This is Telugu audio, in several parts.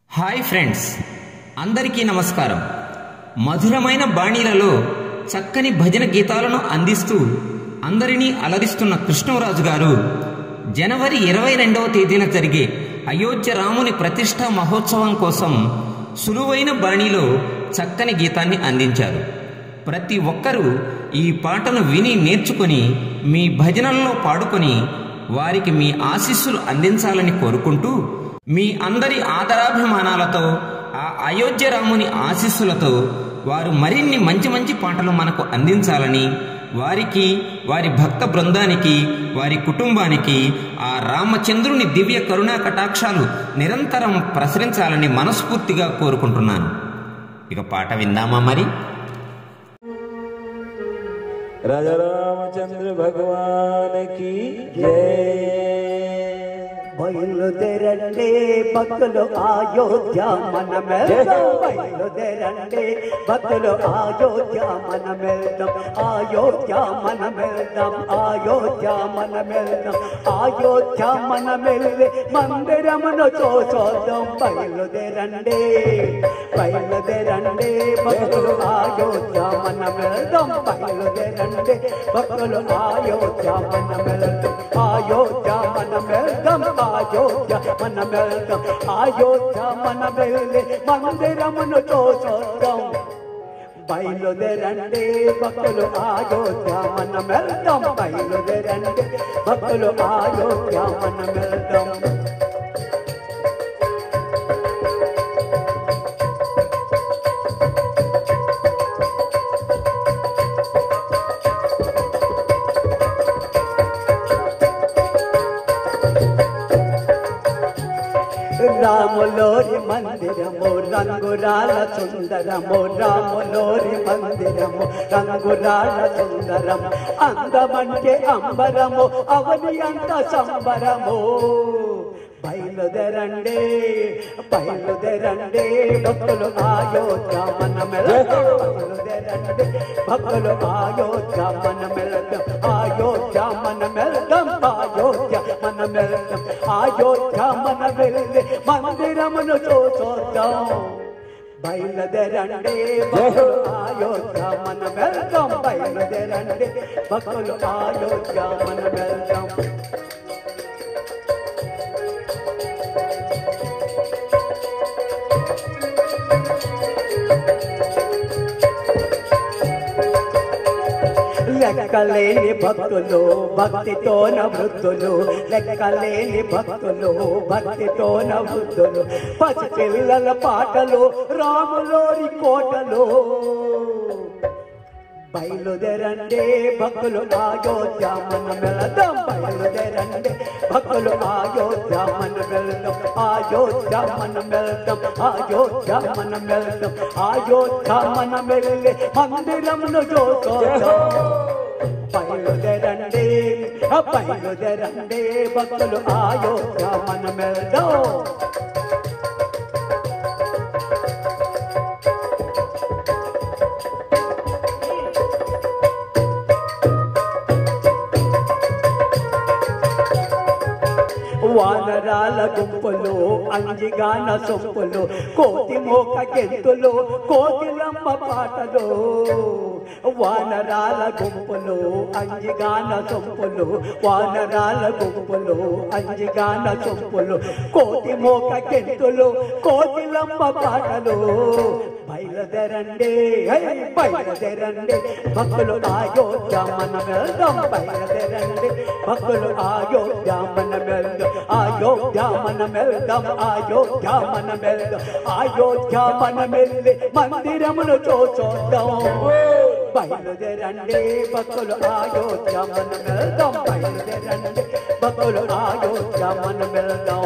హాయ్ ఫ్రెండ్స్ అందరికీ నమస్కారం మధురమైన బాణీలలో చక్కని భజన గీతాలను అందిస్తూ అందరినీ అలరిస్తున్న కృష్ణరాజు గారు జనవరి ఇరవై రెండవ తేదీన జరిగే అయోధ్య రాముని ప్రతిష్ఠా మహోత్సవం కోసం సులువైన బాణీలో చక్కని గీతాన్ని అందించారు ప్రతి ఒక్కరూ ఈ పాటను విని నేర్చుకొని మీ భజనల్లో పాడుకొని వారికి మీ ఆశీస్సులు అందించాలని కోరుకుంటూ మీ అందరి ఆదరాభిమానాలతో ఆ అయోధ్య రాముని ఆశీస్సులతో వారు మరిన్ని మంచి మంచి పాటలు మనకు అందించాలని వారికి వారి భక్త బృందానికి వారి కుటుంబానికి ఆ రామచంద్రుని దివ్య కరుణా కటాక్షాలు నిరంతరం ప్రసరించాలని మనస్ఫూర్తిగా కోరుకుంటున్నాను ఇక పాట విందామా మరి राजा रामचंद्र भगवान की जय బయలుదేరండి భక్తులు అయోధ్య మనమెళ్దాం బయలుదేరండి భక్తులు అయోధ్య మనమెళ్దాం అయోధ్య మనమెళ్దాం అయోధ్య మనమెళ్దాం అయోధ్య మనమెళ్ళి మందిరమును చూసోద్దాం బయలుదేరండి బయలుదేరండి భక్తులు అయోధ్య మనమెళ్దాం బయలుదేరండి భక్తులు అయోధ్య మనమెళ్దాం అయోధ్య మనమెళ్దాం అయోధ్య మనమెళ్దాం అయోధ్య మనమెళ్ళి మందిరమును చూసోద్దాం బయలుదేరండి భక్తులు అయోధ్య మనం వెళ్దాం బయలుదేరండి భక్తులు అయోధ్య మనం వెళ్దాం రాములోరి మందిరము రంగురాల సుందరము రాములోరి మందిరము రంగురాల సుందరము అందమంటే అంబరము అవని అంత సంబరము బయలుదేరండి బయలుదేరండి భక్తులు అయోధ్య మనం బయలుదేరండి భక్తులు అయోధ్య మనం వెళ్దాం అయోధ్య మనం వెళ్దాం అయోధ్య మనం వెళ్దాం అయోధ్య మన వెళ్ళి మందిరమును చూసొద్దాం బయలుదేరండి భక్తులు అయోధ్య మన వెళ్దాం బయలుదేరండి భక్తులు అయోధ్య మన వెళ్దాం లెక్కలేని భక్తులు భక్తితోన వృద్ధులు లెక్కలేని భక్తులు భక్తితోన వృద్ధులు పసిపిల్లల పాటలు రాములోని కోటలు బయలుదేరండి భక్తులు అయోధ్య మనం వెళదాం బయలుదేరండి భక్తులు అయోధ్య మనం వెళ్దాం అయోధ్య మనం వెళ్దాం అయోధ్య మనం వెళ్దాం అయోధ్య మనం వెళ్ళి మందిరమును చూసోద్దాం బయలుదేరండి బయలుదేరండి భక్తులు అయోధ్య మనం వెళ్దాం వానరాల గుంపులు అంజిగాన సొంపులు కోతి మోక గెంతులు కోతిలమ్మ పాటలు వానరాల గుంపులు అంజిగాన సొంపులు వానరాల గుంపులు అంజిగాన సొంపులు కోతి మోక గెంతులు కోతిలమ్మ పాటలు బయలుదేరండి హై, బయలుదేరండి భక్తులు అయోధ్య మన వెళ్దాం బయలుదేరండి భక్తులు అయోధ్య మన వెళ్దాం అయోధ్య మన వెళ్దాం అయోధ్య మన వెళ్దాం అయోధ్య మన వెళ్ళి మందిరమును చూచోద్దాం బయలుదేరండి భక్తులు అయోధ్య మన వెళ్దాం బయలుదేరండి భక్తులు అయోధ్య మన వెళ్దాం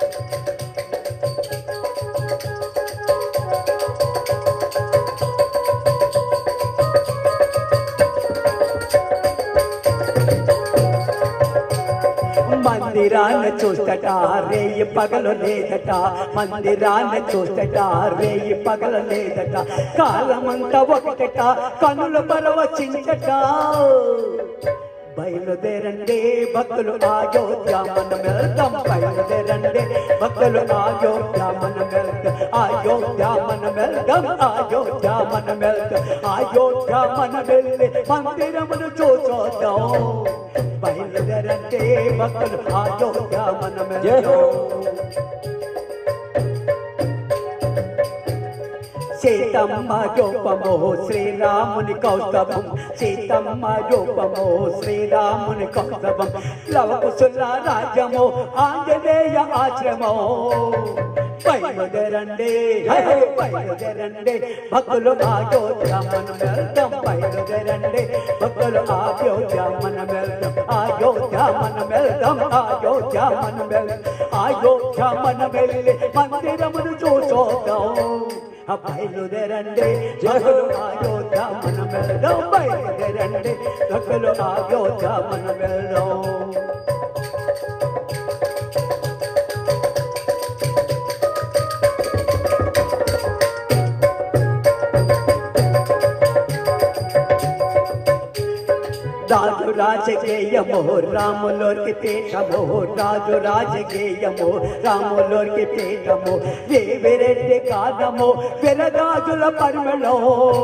మందిరాన్ని చూస్తట రేయి పగలు లేదట మందిరాన్ని చూస్తట రేయి పగలు లేదట కాలమంతా ఒకటట కనులు పరవచించట బయలుదేరండి భక్తులు అయోధ్య మనం వెళ్దాం బయలుదేరండి భక్తులు అయోధ్య మనం వెళ్దాం వెళ్దాం అయోధ్య మనం వెళ్దాం అయోధ్య మన వెళ్ళి మందిరమును చూచోద్దాం బయలుదేరంటే భక్తులు అయోధ్య మనం జై హో వెళ్దాం సీతమ్మ రూపము శ్రీరాముని కౌస్తభం సీతమ్మ రూపము శ్రీరాముని కౌస్తభం లవకుశుల రాజ్యము ఆంజనేయ ఆశ్రమో బయలుదేరండి హే, బయలుదేరండి భక్తులు అయోధ్య మనం వెళ్దాం బయలుదేరండి భక్తులు అయోధ్య మనం వెళ్దాం అయోధ్య మనం వెళ్దాం అయోధ్య మనం వెళ్దాం అయోధ్య మనం వెళ్ళి మందిరమును చూసోద్దాం ఆ బయలుదేరండి భక్తులు అయోధ్య మనం వెళ్దాం బయలుదేరండి భక్తులు అయోధ్య మనం వెళ్దాం రాజు రాజగేయము రాములోకి పీఠము రాజు రాజగేయము రాములోకి పీఠము దేవిరెడ్డి కాదము విరరాజుల పరిమళం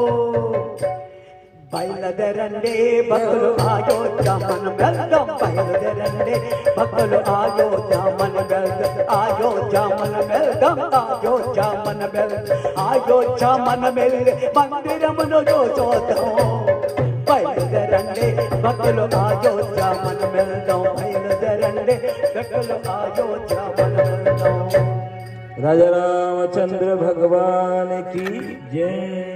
బయలుదేరండి భక్తులు అయోధ్య మనం వెళ్దాం బయలుదేరండి భక్తులు అయోధ్య మనం వెళ్దాం అయోధ్య మనం వెళ్దాం అయోధ్య మనం వెళ్దాం అయోధ్య మనం వెళ్ళి మందిరమును చూద్దాం బయలుదేరండి భక్తులు అయోధ్య మనం వెళ్దాం బయలుదేరండి భక్తులు అయోధ్య మనం వెళ్దాం राजा रामचंद्र भगवान की जय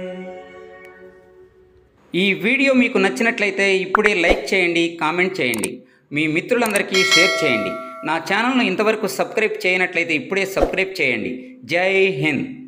ఈ వీడియో మీకు నచ్చినట్లయితే ఇప్పుడే లైక్ చేయండి కామెంట్ చేయండి మీ మిత్రులందరికీ షేర్ చేయండి నా ఛానల్ను ఇంతవరకు సబ్స్క్రైబ్ చేయనట్లయితే ఇప్పుడే సబ్స్క్రైబ్ చేయండి జై హింద్